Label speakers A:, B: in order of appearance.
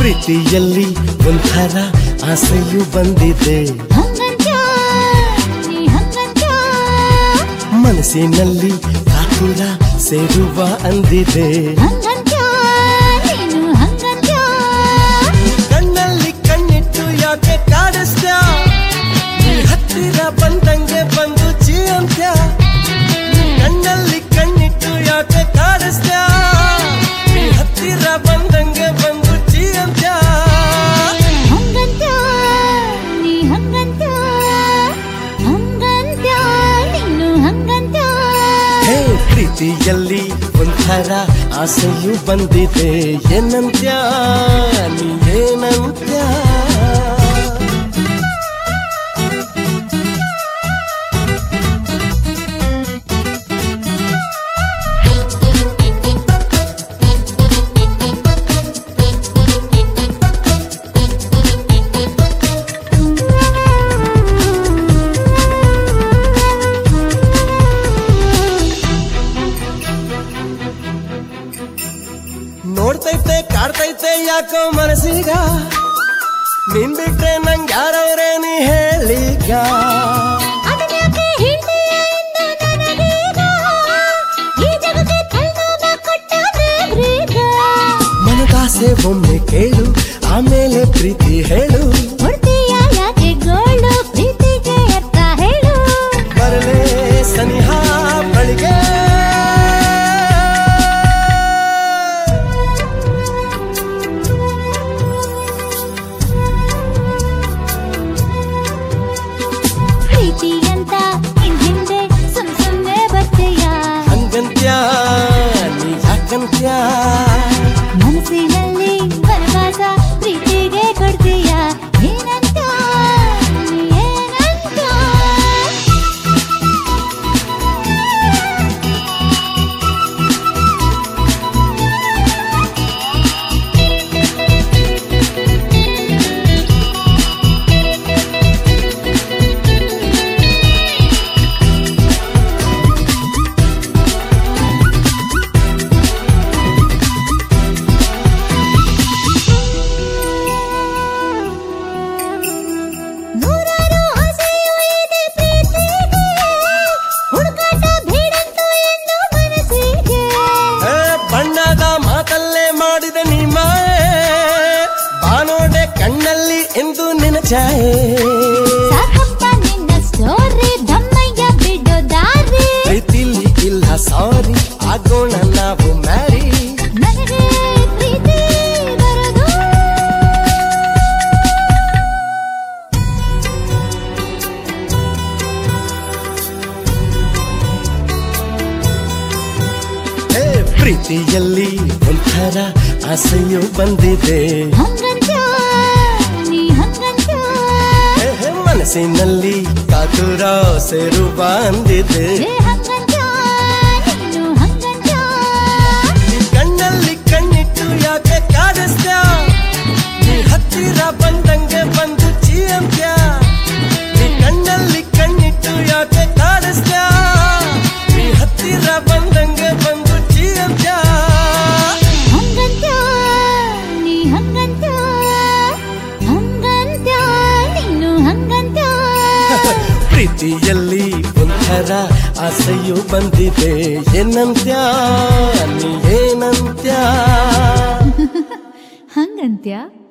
A: ಪ್ರೀತಿಯಲ್ಲಿ ಒಂಥರ ಆಸೆಯು ಬಂದಿದೆ
B: ಹಂಗಂತ್ಯ ನೀ ಹಂಗಂತ್ಯ
A: ಮನಸ್ಸಿನಲ್ಲಿ ಕಾತುರ ಸೇರುವ ಅಂದಿದೆ
B: ಹಂಗಂತ್ಯ ನೀನು ಹಂಗಂತ್ಯ
A: ಕಣ್ಣಲ್ಲಿ ಕಣ್ಣಿಟ್ಟು ಯಾಕೆ ಕಾಡಿಸ್ತ್ಯ ನೀ ಹತ್ತಿರ ಬಂದಂಗೆ ಬಂದು ಜೀವಂತ್ಯ ಕಣ್ಣಲ್ಲಿ ಕಣ್ಣಿಟ್ಟು ಯಾಕೆ ಕಾಡಿಸ್ತ್ಯ ನೀ ಹತ್ತಿರ ಬಂದಂಗೆ ಬಂದು ಜೀವಂತ್ಯ
B: ಹಂಗಂತ್ಯ ನೀ ಹಂಗಂತ್ಯ ಹಂಗಂತ್ಯ ನೀನು ಹಂಗಂತ್ಯ
A: ಹೇ ಪ್ರೀತಿಯಲ್ಲಿ ಒಂಥರ ಆಸೆಯು ಬಂದಿದೆ ಏನಂತ್ಯ ನೀ ಏನಂತ್ಯ ನೋಡ್ತೈತೆ ಕಾಡ್ತೈತೆ ಯಾಕೋ ಮನಸ್ಸೀಗ ನಿನ್ ಬಿಟ್ರೆ ನಂಗೆ ಯಾರವ್ರೆ ನೀ ಹೇಳೀಗ
B: ಅದನ್ಯಾಕೆ ಹೇಳ್ತೀಯ ಎಂದು ನನಗೀಗ? ಈ ಜಗಕ್ಕೆ ತಲೆನೋವ ಕೊಟ್ಟ ದೇವ್ರೀಗ.
A: ಮನದಾಸೆ ಒಮ್ಮೆ ಕೇಳು ಆಮೇಲೆ ಪ್ರೀತಿ ಹೇಳು
B: ಕೊಡ್ತೀಯ ಯಾಕೆ ಗೋಳು ಪ್ರೀತಿಗೆ ಅರ್ಥ ಹೇಳು
A: ಬರಲೇ ಸನಿಹ ಬಳಿಗೆ
B: ಪ್ರೀತಿ ಅಂತ ಇನ್ ಹಿಂದೆ ಸುಮ್ ಸುಮ್ನೆ ಬರ್ತೀಯ
A: ಹಂಗಂತ್ಯ ನೀ ಯಾಕಂತ್ಯ
B: ಮನಸ್ಸಿನಲ್ಲಿ ವನವಾಸ ಪ್ರೀತಿಗೆ ಕೊಡ್ತೀಯ ಏನಂತ ನೀ ಏನಂತ ನೂರಾರು ಆಸೆಯು ಇದೆ ಪ್ರೀತಿಗೆ ಹುಡುಕಾಟ ಬೇಡಂತು ಎಂದು ಮನಸ್ಸಿಗೆ
A: ಏ, ಬಣ್ಣದ ಮಾತಲ್ಲೇ ಮಾಡಿದ ನೀ ಮಾಯೆ ಬಾನೋಡೆ ಕಣ್ಣಲ್ಲಿ ಎಂದು ನಿನ ಛಾಯೆ
B: ಸಾಕಪ್ಪ ನಿನ್ನ ಸ್ಟೋರಿ ದಮ್ಮಯ್ಯ ಬಿಡೋ ದಾರಿ
A: ಪ್ರೀತಿಲಿ ಇಲ್ಲ ಸಾರಿ ಆಗೋಣ ನಾವು ಮ್ಯಾರಿ
B: ನನಗೆ ಪ್ರೀತಿ ಬರದು
A: ಏ, ಪ್ರೀತಿಯಲ್ಲಿ ಒಂಥರ ಆಸೆಯು ಬಂದಿದೆ
B: ಹಂಗಂತ ನೀ ಹಂಗಂತ
A: ಏ, ಹೇ, ಮನಸ್ಸಿನಲ್ಲಿ ಕಾತುರ ಸೇರುವ ಅಂದಿದೆ
B: ಏ ಹಂಗಂತ ನೀನು ಹಂಗಂತ
A: ಈ ಕಣ್ಣಲ್ಲಿ ಕಣ್ಣಿಟ್ಟು ಯಾಕೆ ಕಾಡಿಸ್ತ್ಯ ನೀ ಹತ್ತಿರ ಬಂದಂಗೆ ಬಂದು ಜೀವಂತ್ಯ ನೀ ಕಣ್ಣಲ್ಲಿ ಕಣ್ಣಿಟ್ಟು ಯಾಕೆ ಕಾಡಿಸ್ತ್ಯ ನೀ ಹತ್ತಿರ ಬಂದಂಗೆ ಬಂದು ಜೀವಂತ್ಯ
B: ಹಂಗಂತ ನೀ ಹಂಗಂತ ಹಂಗಂತ ನೀನು ಹಂಗಂತ
A: ಪ್ರೀತಿಯಲ್ಲಿ ಒಂಥರ ಆಸೆಯು ಬಂದಿದೆ ಏನಂತ್ಯ ನೀ ಏನಂತ್ಯ
B: ಹಂಗಂತ್ಯ